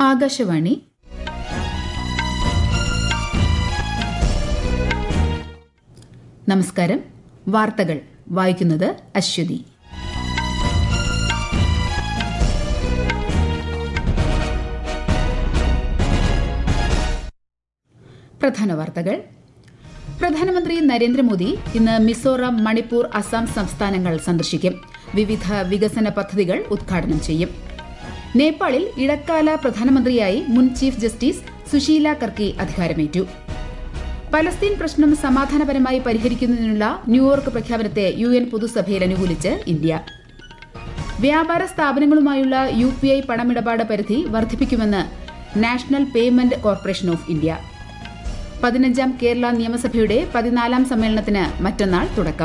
ആകാശവാണി നമസ്കാരം വാർത്തകൾ വായിക്കുന്നത് അശ്വതി പ്രധാന വാർത്തകൾ പ്രധാനമന്ത്രി നരേന്ദ്രമോദി ഇന്ന് മിസോറാം മണിപ്പൂർ അസം സംസ്ഥാനങ്ങൾ സന്ദർശിക്കും വിവിധ വികസന പദ്ധതികൾ ഉദ്ഘാടനം ചെയ്യും നേപ്പാളിൽ ഇടക്കാല പ്രധാനമന്ത്രിയായി മുൻ ചീഫ് ജസ്റ്റിസ് സുശീല കർക്കി അധികാരമേറ്റു പലസ്തീൻ പ്രശ്നം സമാധാനപരമായി പരിഹരിക്കുന്നതിനുള്ള ന്യൂയോർക്ക് പ്രഖ്യാപനത്തെ യു എൻ പൊതുസഭയിൽ അനുകൂലിച്ച് ഇന്ത്യ വ്യാപാര സ്ഥാപനങ്ങളുമായുള്ള യു പി ഐ പണമിടപാട് പരിധി വർദ്ധിപ്പിക്കുമെന്ന് national payment corporation of India പതിനഞ്ചാം കേരള നിയമസഭയുടെ പതിനാലാം സമ്മേളനത്തിന് മറ്റന്നാൾ തുടക്കം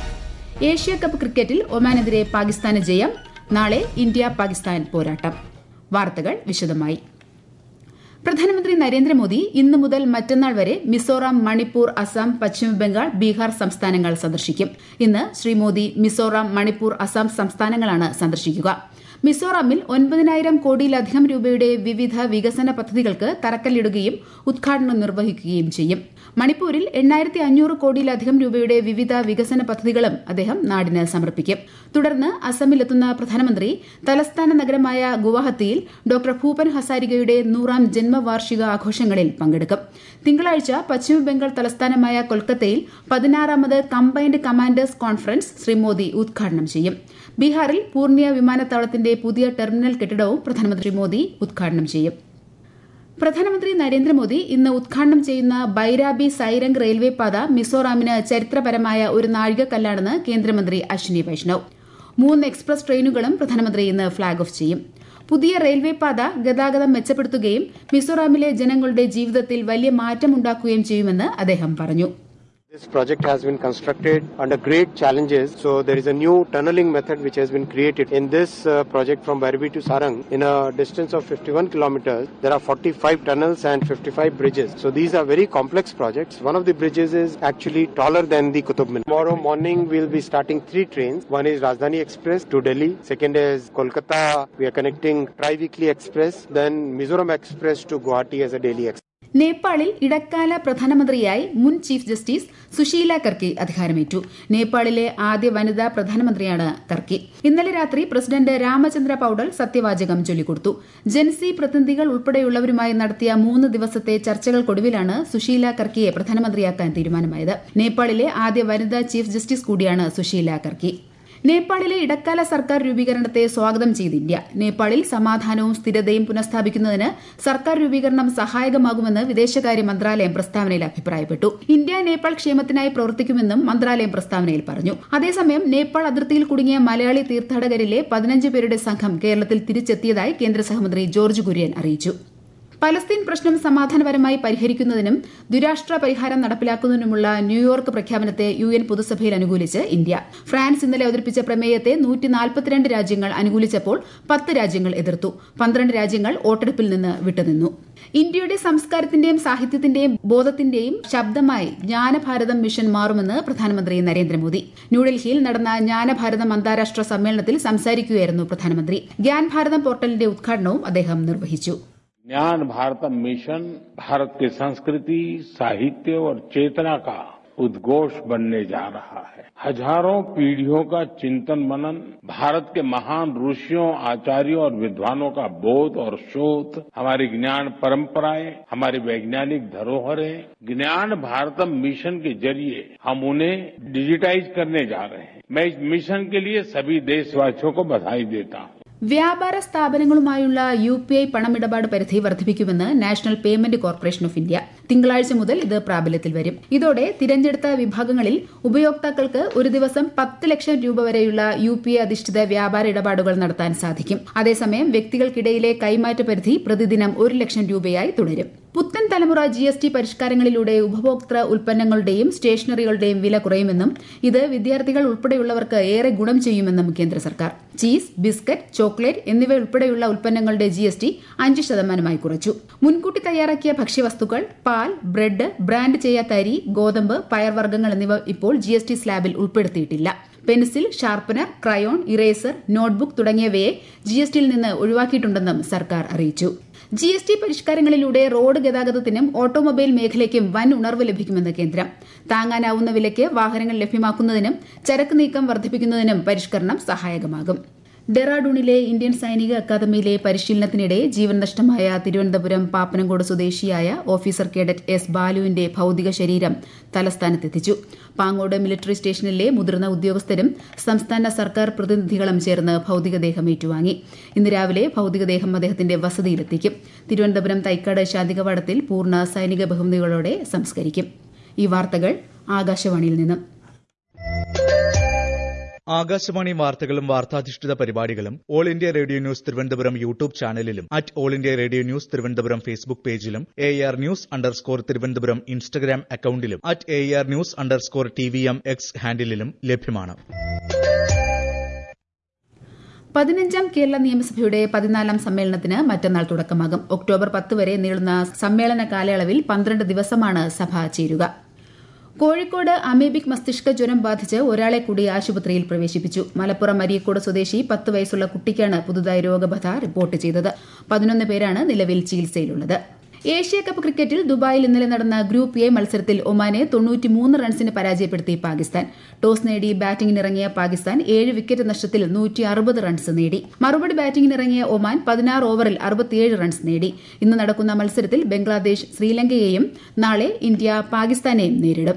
ഏഷ്യ കപ്പ് ക്രിക്കറ്റിൽ ഒമാനെതിരെ പാകിസ്ഥാന് ജയം നാളെ ഇന്ത്യ പാകിസ്ഥാൻ പോരാട്ടം വാർത്തകൾ വിശദമായി പ്രധാനമന്ത്രി നരേന്ദ്രമോദി ഇന്നു മുതൽ മറ്റന്നാൾ വരെ മിസോറാം മണിപ്പൂർ അസം പശ്ചിമബംഗാൾ ബീഹാർ സംസ്ഥാനങ്ങൾ സന്ദർശിക്കും ഇന്ന് ശ്രീ മോദി മിസോറാം മണിപ്പൂർ അസം സംസ്ഥാനങ്ങളാണ് സന്ദർശിക്കുക മിസോറാമിൽ ഒൻപതിനായിരം കോടിയിലധികം രൂപയുടെ വിവിധ വികസന പദ്ധതികൾക്ക് തറക്കല്ലിടുകയും ഉദ്ഘാടനം നിർവഹിക്കുകയും ചെയ്യും മണിപ്പൂരിൽ എണ്ണായിരത്തി അഞ്ഞൂറ് കോടിയിലധികം രൂപയുടെ വിവിധ വികസന പദ്ധതികളും അദ്ദേഹം നാടിന് സമർപ്പിക്കും തുടർന്ന് അസമിലെത്തുന്ന പ്രധാനമന്ത്രി തലസ്ഥാന നഗരമായ ഗുവാഹത്തിയിൽ ഡോക്ടർ ഭൂപൻ ഹസാരികയുടെ നൂറാം ജന്മവാർഷിക ആഘോഷങ്ങളിൽ പങ്കെടുക്കും തിങ്കളാഴ്ച പശ്ചിമബംഗാൾ തലസ്ഥാനമായ കൊൽക്കത്തയിൽ പതിനാറാമത് combined commanders conference Shri Modi ഉദ്ഘാടനം ചെയ്യും ബീഹാറിൽ പൂർണിയ വിമാനത്താവളത്തിന്റെ പുതിയ ടെർമിനൽ കെട്ടിടവും പ്രധാനമന്ത്രി മോദി ഉദ്ഘാടനം ചെയ്യും പ്രധാനമന്ത്രി നരേന്ദ്രമോദി ഇന്ന് ഉദ്ഘാടനം ചെയ്യുന്ന ബൈരാബി സൈരംഗ് റെയിൽവേ പാത മിസോറാമിന് ചരിത്രപരമായ ഒരു നാഴികക്കല്ലാണെന്ന് കേന്ദ്രമന്ത്രി അശ്വിനി വൈഷ്ണവ് മൂന്ന് എക്സ്പ്രസ് ട്രെയിനുകളും പ്രധാനമന്ത്രി ഇന്ന് ഫ്ളാഗ് ഓഫ് ചെയ്യും പുതിയ റെയിൽവേ പാത ഗതാഗതം മെച്ചപ്പെടുത്തുകയും മിസോറാമിലെ ജനങ്ങളുടെ ജീവിതത്തിൽ വലിയ മാറ്റമുണ്ടാക്കുകയും ചെയ്യുമെന്ന് അദ്ദേഹം പറഞ്ഞു This project has been constructed under great challenges. So there is a new tunneling method which has been created in this uh, project from Barbi to Sarang in a distance of 51 kilometers. There are 45 tunnels and 55 bridges. So these are very complex projects. One of the bridges is actually taller than the Qutub Minar. Tomorrow morning we'll be starting three trains. One is Rajdhani Express to Delhi. Second is Kolkata. We are connecting Tri-Weekly Express. Then Mizoram Express to Guwahati as a daily express. നേപ്പാളിൽ ഇടക്കാല പ്രധാനമന്ത്രിയായി മുൻ chief justice Susheela കർക്കി അധികാരമേറ്റു നേപ്പാളിലെ ആദ്യ വനിതാ പ്രധാനമന്ത്രിയാണ് കർക്കി ഇന്നലെ രാത്രി പ്രസിഡന്റ് രാമചന്ദ്ര പൌഡൽ സത്യവാചകം ചൊല്ലിക്കൊടുത്തു ജൻസി പ്രതിനിധികൾ ഉൾപ്പെടെയുള്ളവരുമായി നടത്തിയ മൂന്ന് ദിവസത്തെ ചർച്ചകൾക്കൊടുവിലാണ് സുശീല കർക്കിയെ പ്രധാനമന്ത്രിയാക്കാൻ തീരുമാനമായത് നേപ്പാളിലെ ആദ്യ വനിതാ ചീഫ് ജസ്റ്റിസ് കൂടിയാണ് സുശീല കർക്കി നേപ്പാളിലെ ഇടക്കാല സർക്കാർ രൂപീകരണത്തെ സ്വാഗതം ചെയ്ത് ഇന്ത്യ നേപ്പാളിൽ സമാധാനവും സ്ഥിരതയും പുനഃസ്ഥാപിക്കുന്നതിന് സർക്കാർ രൂപീകരണം സഹായകമാകുമെന്ന് വിദേശകാര്യ മന്ത്രാലയം പ്രസ്താവനയിൽ അഭിപ്രായപ്പെട്ടു ഇന്ത്യ നേപ്പാൾ ക്ഷേമത്തിനായി പ്രവർത്തിക്കുമെന്നും മന്ത്രാലയം പ്രസ്താവനയിൽ പറഞ്ഞു അതേസമയം നേപ്പാൾ അതിർത്തിയിൽ കുടുങ്ങിയ മലയാളി തീർത്ഥാടകരിലെ പതിനഞ്ച് പേരുടെ സംഘം കേരളത്തിൽ തിരിച്ചെത്തിയതായി കേന്ദ്ര സഹമന്ത്രി ജോർജ് കുര്യൻ അറിയിച്ചു പലസ്തീൻ പ്രശ്നം സമാധാനപരമായി പരിഹരിക്കുന്നതിനും ദുരാഷ്ട്ര പരിഹാരം നടപ്പിലാക്കുന്നതിനുമുള്ള ന്യൂയോർക്ക് പ്രഖ്യാപനത്തെ യു എൻ പൊതുസഭയിൽ അനുകൂലിച്ച് ഇന്ത്യ ഫ്രാൻസ് ഇന്നലെ അവതരിപ്പിച്ച പ്രമേയത്തെ നൂറ്റിനാൽപ്പത്തിരണ്ട് രാജ്യങ്ങൾ അനുകൂലിച്ചപ്പോൾ പത്ത് രാജ്യങ്ങൾ എതിർത്തു പന്ത്രണ്ട് രാജ്യങ്ങൾ വോട്ടെടുപ്പിൽ നിന്ന് വിട്ടുനിന്നു ഇന്ത്യയുടെ സംസ്കാരത്തിന്റെയും സാഹിത്യത്തിന്റെയും ബോധത്തിന്റെയും ശബ്ദമായി ജ്ഞാനഭാരതം മിഷൻ മാറുമെന്ന് പ്രധാനമന്ത്രി നരേന്ദ്രമോദി ന്യൂഡൽഹിയിൽ നടന്ന ജ്ഞാനഭാരതം അന്താരാഷ്ട്ര സമ്മേളനത്തിൽ സംസാരിക്കുകയായിരുന്നു പ്രധാനമന്ത്രി ജ്ഞാൻ ഭാരതം പോർട്ടലിന്റെ ഉദ്ഘാടനവും അദ്ദേഹം നിർവഹിച്ചു ज्ञान भारतम मिशन भारत की संस्कृति साहित्य और चेतना का उद्घोष बनने जा रहा है हजारों पीढ़ियों का चिंतन मनन भारत के महान ऋषियों आचार्यों और विद्वानों का बोध और शोध हमारी ज्ञान परंपराएं हमारी वैज्ञानिक धरोहरें ज्ञान भारतम मिशन के जरिए हम उन्हें डिजिटाइज करने जा रहे हैं मैं इस मिशन के लिए सभी देशवासियों को बधाई देता हूं വ്യാപാര സ്ഥാപനങ്ങളുമായുള്ള യു പി ഐ പണമിടപാട് പരിധി വർദ്ധിപ്പിക്കുമെന്ന് national payment corporation of India തിങ്കളാഴ്ച മുതൽ ഇത് പ്രാബല്യത്തിൽ വരും ഇതോടെ തിരഞ്ഞെടുത്ത വിഭാഗങ്ങളിൽ ഉപയോക്താക്കൾക്ക് ഒരു ദിവസം പത്ത് ലക്ഷം രൂപ വരെയുള്ള യു പി ഐ അധിഷ്ഠിത വ്യാപാര ഇടപാടുകൾ നടത്താൻ സാധിക്കും അതേസമയം വ്യക്തികൾക്കിടയിലെ കൈമാറ്റ പരിധി പ്രതിദിനം ഒരു ലക്ഷം രൂപയായി തുടരും പുത്തൻ തലമുറ ജി എസ് ടി പരിഷ്കാരങ്ങളിലൂടെ ഉപഭോക്തൃ ഉൽപ്പന്നങ്ങളുടെയും സ്റ്റേഷനറികളുടെയും വില കുറയുമെന്നും ഇത് വിദ്യാർത്ഥികൾ ഉൾപ്പെടെയുള്ളവർക്ക് ഏറെ ഗുണം ചെയ്യുമെന്നും കേന്ദ്ര സർക്കാർ ചീസ് ബിസ്ക്കറ്റ് ചോക്ലേറ്റ് എന്നിവ ഉൾപ്പെടെയുള്ള ഉൽപ്പന്നങ്ങളുടെ ജി എസ് ടി അഞ്ച് ശതമാനമായി കുറച്ചു മുൻകൂട്ടി തയ്യാറാക്കിയ ഭക്ഷ്യവസ്തുക്കൾ പാൽ ബ്രെഡ് ബ്രാൻഡ് ചെയ്യാത്ത അരി ഗോതമ്പ് പയർവർഗ്ഗങ്ങൾ എന്നിവ ഇപ്പോൾ ജി എസ് ടി സ്ലാബിൽ ഉൾപ്പെടുത്തിയിട്ടില്ല pencil sharpener crayon eraser notebook തുടങ്ങിയവയെ ജി എസ് ടിയിൽ നിന്ന് ഒഴിവാക്കിയിട്ടുണ്ടെന്നും സർക്കാർ അറിയിച്ചു ജി എസ് ടി പരിഷ്കാരങ്ങളിലൂടെ റോഡ് ഗതാഗതത്തിനും ഓട്ടോമൊബൈൽ മേഖലയ്ക്കും വൻ ഉണർവ് ലഭിക്കുമെന്ന് കേന്ദ്രം താങ്ങാനാവുന്ന വിലയ്ക്ക് വാഹനങ്ങൾ ലഭ്യമാക്കുന്നതിനും ചരക്ക് നീക്കം വർദ്ധിപ്പിക്കുന്നതിനും പരിഷ്കരണം സഹായകമാകും ഡെറാഡൂണിലെ ഇന്ത്യൻ സൈനിക അക്കാദമിയിലെ പരിശീലനത്തിനിടെ ജീവൻ നഷ്ടമായ തിരുവനന്തപുരം പാപ്പനംകോട് സ്വദേശിയായ ഓഫീസർ കേഡറ്റ് എസ് ബാലുവിന്റെ ഭൌതിക ശരീരം തലസ്ഥാനത്തെത്തിച്ചു പാങ്ങോട് മിലിറ്ററി സ്റ്റേഷനിലെ മുതിർന്ന ഉദ്യോഗസ്ഥരും സംസ്ഥാന സർക്കാർ പ്രതിനിധികളും ചേർന്ന് ഭൌതികദേഹം ഏറ്റുവാങ്ങി ഇന്ന് രാവിലെ ഭൌതികദേഹം അദ്ദേഹത്തിന്റെ വസതിയിലെത്തിക്കും തിരുവനന്തപുരം തൈക്കാട് ശാന്തികവാടത്തിൽ പൂർണ്ണ സൈനിക ബഹുമതികളോടെ സംസ്കരിക്കും ഈ വാർത്തകൾ ആകാശവാണിയിൽ നിന്നും ആകാശവാണി വാർത്തകളും വാർത്താധിഷ്ഠിത പരിപാടികളും All India Radio news Thiruvananthapuram YouTube ചാനലിലും at All India Radio news Thiruvananthapuram Facebook പേജിലും A R news underscore Thiruvananthapuram Instagram അക്കൌണ്ടിലും at A R news underscore T V M X ഹാൻഡിലും ലഭ്യമാണ് പതിനഞ്ചാം കേരള നിയമസഭയുടെ പതിനാലാം സമ്മേളനത്തിന് മറ്റന്നാൾ തുടക്കമാകും ഒക്ടോബർ പത്ത് വരെ നീളുന്ന സമ്മേളന കാലയളവിൽ പന്ത്രണ്ട് ദിവസമാണ് സഭ ചേരുക കോഴിക്കോട് അമീബിക് മസ്തിഷ്ക ജ്വരം ബാധിച്ച് ഒരാളെ കൂടി ആശുപത്രിയിൽ പ്രവേശിപ്പിച്ചു മലപ്പുറം അരീക്കോട് സ്വദേശി പത്ത് വയസ്സുള്ള കുട്ടിക്കാണ് പുതുതായി രോഗബാധ റിപ്പോർട്ട് ചെയ്തത് പതിനൊന്ന് പേരാണ് നിലവിൽ ചികിത്സയിലുള്ളത് ഏഷ്യ കപ്പ് ക്രിക്കറ്റിൽ ദുബായിൽ ഇന്നലെ നടന്ന ഗ്രൂപ്പ് എ മത്സരത്തിൽ ഒമാനെ തൊണ്ണൂറ്റിമൂന്ന് റൺസിന് പരാജയപ്പെടുത്തി പാകിസ്ഥാൻ ടോസ് നേടി ബാറ്റിംഗിനിറങ്ങിയ പാകിസ്ഥാൻ ഏഴ് വിക്കറ്റ് നഷ്ടത്തിൽ നൂറ്റി അറുപത് റൺസ് നേടി മറുപടി ബാറ്റിംഗിനിറങ്ങിയ ഒമാൻ പതിനാറ് ഓവറിൽ അറുപത്തിയേഴ് റൺസ് നേടി ഇന്ന് നടക്കുന്ന മത്സരത്തിൽ ബംഗ്ലാദേശ് ശ്രീലങ്കയെയും നാളെ ഇന്ത്യ പാകിസ്ഥാനെയും നേരിടും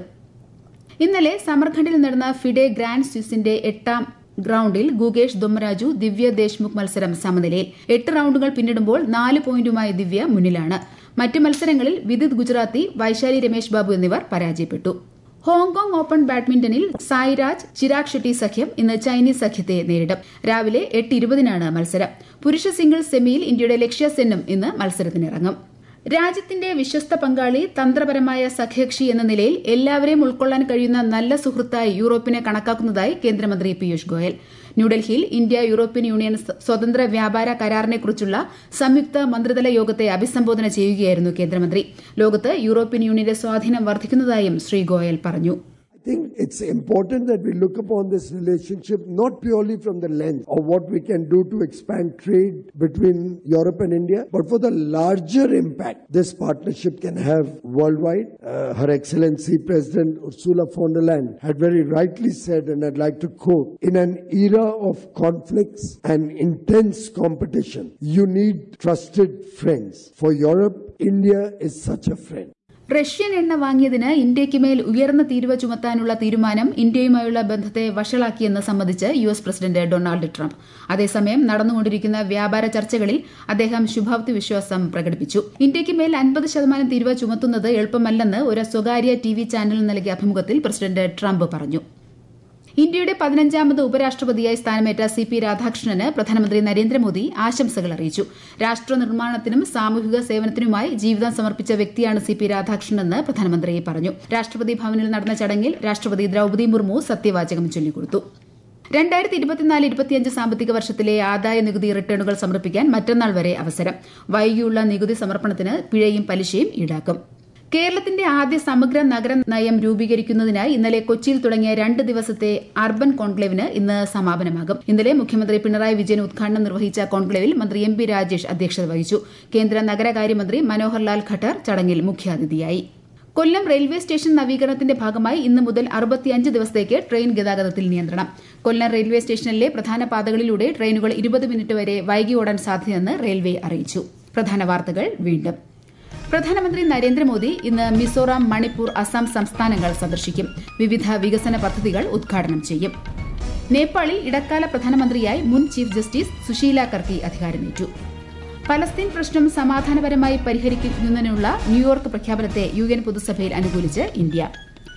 ഇന്നലെ സമർഖണ്ഡിൽ നടന്ന ഫിഡെ ഗ്രാൻഡ് സ്വിസിന്റെ എട്ടാം ഗ്രൌണ്ടിൽ ഗുകേഷ് ദുമ്മരാജു ദിവ്യ ദേശ്മുഖ് മത്സരം സമനിലയിൽ എട്ട് റൌണ്ടുകൾ പിന്നിടുമ്പോൾ നാല് പോയിന്റുമായി ദിവ്യ മുന്നിലാണ് മറ്റ് മത്സരങ്ങളിൽ വിദിത് ഗുജറാത്തി വൈശാലി രമേശ് ബാബു എന്നിവർ പരാജയപ്പെട്ടു ഹോങ്കോങ് ഓപ്പൺ ബാഡ്മിന്റണിൽ സായിരാജ് ചിരാഗ് ഷെട്ടി സഖ്യം ഇന്ന് ചൈനീസ് സഖ്യത്തെ നേരിടും രാവിലെ എട്ട് ഇരുപതിനാണ് മത്സരം പുരുഷ സിംഗിൾസ് സെമിയിൽ ഇന്ത്യയുടെ ലക്ഷ്യ സെന്നും ഇന്ന് മത്സരത്തിനിറങ്ങും രാജ്യത്തിന്റെ വിശ്വസ്ത പങ്കാളി തന്ത്രപരമായ സഖ്യകക്ഷി എന്ന നിലയിൽ എല്ലാവരെയും ഉൾക്കൊള്ളാൻ കഴിയുന്ന നല്ല സുഹൃത്തായി യൂറോപ്പിനെ കണക്കാക്കുന്നതായി കേന്ദ്രമന്ത്രി പീയൂഷ് ഗോയൽ ന്യൂഡൽഹിയിൽ ഇന്ത്യ യൂറോപ്യൻ യൂണിയൻ സ്വതന്ത്ര വ്യാപാര കരാറിനെക്കുറിച്ചുള്ള സംയുക്ത മന്ത്രിതല യോഗത്തെ അഭിസംബോധന ചെയ്യുകയായിരുന്നു കേന്ദ്രമന്ത്രി ലോകത്ത് യൂറോപ്യൻ യൂണിയന്റെ സ്വാധീനം വർദ്ധിക്കുന്നതായും ശ്രീ ഗോയൽ പറഞ്ഞു I think it's important that we look upon this relationship not purely from the lens of what we can do to expand trade between Europe and India, but for the larger impact this partnership can have worldwide. Uh, Her Excellency President Ursula von der Leyen had very rightly said, and I'd like to quote, in an era of conflicts and intense competition, you need trusted friends. For Europe, India is such a friend. Russian എണ്ണ വാങ്ങിയതിന് ഇന്ത്യയ്ക്ക് മേൽ ഉയർന്ന തീരുവ ചുമത്താനുള്ള തീരുമാനം ഇന്ത്യയുമായുള്ള ബന്ധത്തെ വഷളാക്കിയെന്ന് സംബന്ധിച്ച് U S president Donald Trump അതേസമയം നടന്നുകൊണ്ടിരിക്കുന്ന വ്യാപാര ചർച്ചകളിൽ അദ്ദേഹം ശുഭാപ്തി വിശ്വാസം പ്രകടിപ്പിച്ചു ഇന്ത്യയ്ക്ക് മേൽ അൻപത് ശതമാനം തീരുവ ചുമത്തുന്നത് എളുപ്പമല്ലെന്ന് ഒരു സ്വകാര്യ ടി വി ചാനലിന് നൽകിയ അഭിമുഖത്തിൽ പ്രസിഡന്റ് ട്രംപ് പറഞ്ഞു ഇന്ത്യയുടെ പതിനഞ്ചാമത് ഉപരാഷ്ട്രപതിയായി സ്ഥാനമേറ്റ സി പി രാധാകൃഷ്ണന് പ്രധാനമന്ത്രി നരേന്ദ്രമോദി ആശംസകൾ അറിയിച്ചു രാഷ്ട്ര നിർമ്മാണത്തിനും സാമൂഹിക സേവനത്തിനുമായി ജീവിതം സമർപ്പിച്ച വ്യക്തിയാണ് സി പി രാധാകൃഷ്ണനെന്ന് പ്രധാനമന്ത്രി പറഞ്ഞു രാഷ്ട്രപതി ഭവനിൽ നടന്ന ചടങ്ങിൽ രാഷ്ട്രപതി ദ്രൌപദി മുർമു സത്യവാചകം ചൊല്ലിക്കൊടുത്തു രണ്ടായിരത്തി ഇരുപത്തിനാല് ഇരുപത്തിയഞ്ച് സാമ്പത്തിക വർഷത്തിലെ ആദായ നികുതി റിട്ടേണുകൾ സമർപ്പിക്കാൻ മറ്റന്നാൾ വരെ അവസരം വൈകിയുള്ള നികുതി സമർപ്പണത്തിന് പിഴയും പലിശയും ഈടാക്കും കേരളത്തിന്റെ ആദ്യ സമഗ്ര നഗര നയം രൂപീകരിക്കുന്നതിനായി ഇന്നലെ കൊച്ചിയിൽ തുടങ്ങിയ രണ്ട് ദിവസത്തെ അർബൻ കോൺക്ലേവിന് ഇന്ന് സമാപനമാകും ഇന്നലെ മുഖ്യമന്ത്രി പിണറായി വിജയൻ ഉദ്ഘാടനം നിർവഹിച്ച കോൺക്ലേവിൽ മന്ത്രി എം പി രാജേഷ് അധ്യക്ഷത വഹിച്ചു കേന്ദ്ര നഗരകാര്യമന്ത്രി മനോഹർ ലാൽ ഖട്ടർ ചടങ്ങിൽ മുഖ്യാതിഥിയായി കൊല്ലം റെയിൽവേ സ്റ്റേഷൻ നവീകരണത്തിന്റെ ഭാഗമായി ഇന്ന് മുതൽ അറുപത്തിയഞ്ച് ദിവസത്തേക്ക് ട്രെയിൻ ഗതാഗതത്തിൽ നിയന്ത്രണം കൊല്ലം റെയിൽവേ സ്റ്റേഷനിലെ പ്രധാന പാതകളിലൂടെ ട്രെയിനുകൾ ഇരുപത് മിനിറ്റ് വരെ വൈകി ഓടാൻ സാധ്യതയെന്ന് റെയിൽവേ അറിയിച്ചു പ്രധാന വാർത്തകൾ വീണ്ടും പ്രധാനമന്ത്രി നരേന്ദ്രമോദി ഇന്ന് മിസോറാം മണിപ്പൂർ അസം സംസ്ഥാനങ്ങൾ സന്ദർശിക്കും വിവിധ വികസന പദ്ധതികൾ ഉദ്ഘാടനം ചെയ്യും നേപ്പാളിൽ ഇടക്കാല പ്രധാനമന്ത്രിയായി മുൻ ചീഫ് ജസ്റ്റിസ് സുശീല കർക്കി അധികാരമേറ്റു പലസ്തീൻ പ്രശ്നം സമാധാനപരമായി പരിഹരിക്കുന്നതിനുള്ള ന്യൂയോർക്ക് പ്രഖ്യാപനത്തെ യു എൻ പൊതുസഭയിൽ അനുകൂലിച്ച് ഇന്ത്യ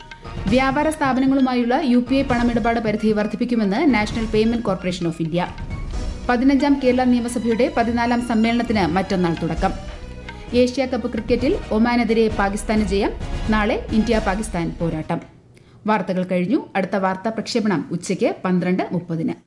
വ്യാപാര സ്ഥാപനങ്ങളുമായുള്ള യു പി ഐ പണമിടപാട് പരിധി വർദ്ധിപ്പിക്കുമെന്ന് national payment corporation of India പതിനഞ്ചാം കേരള നിയമസഭയുടെ പതിനാലാം സമ്മേളനത്തിന് മറ്റന്നാൾ തുടക്കം ഏഷ്യ കപ്പ് ക്രിക്കറ്റിൽ ഒമാനെതിരെ പാകിസ്ഥാന് ജയം നാളെ ഇന്ത്യ പാകിസ്ഥാൻ പോരാട്ടം വാർത്തകൾ കഴിഞ്ഞു അടുത്ത വാർത്താ പ്രക്ഷേപണം ഉച്ചയ്ക്ക് പന്ത്രണ്ട് മുപ്പതിന്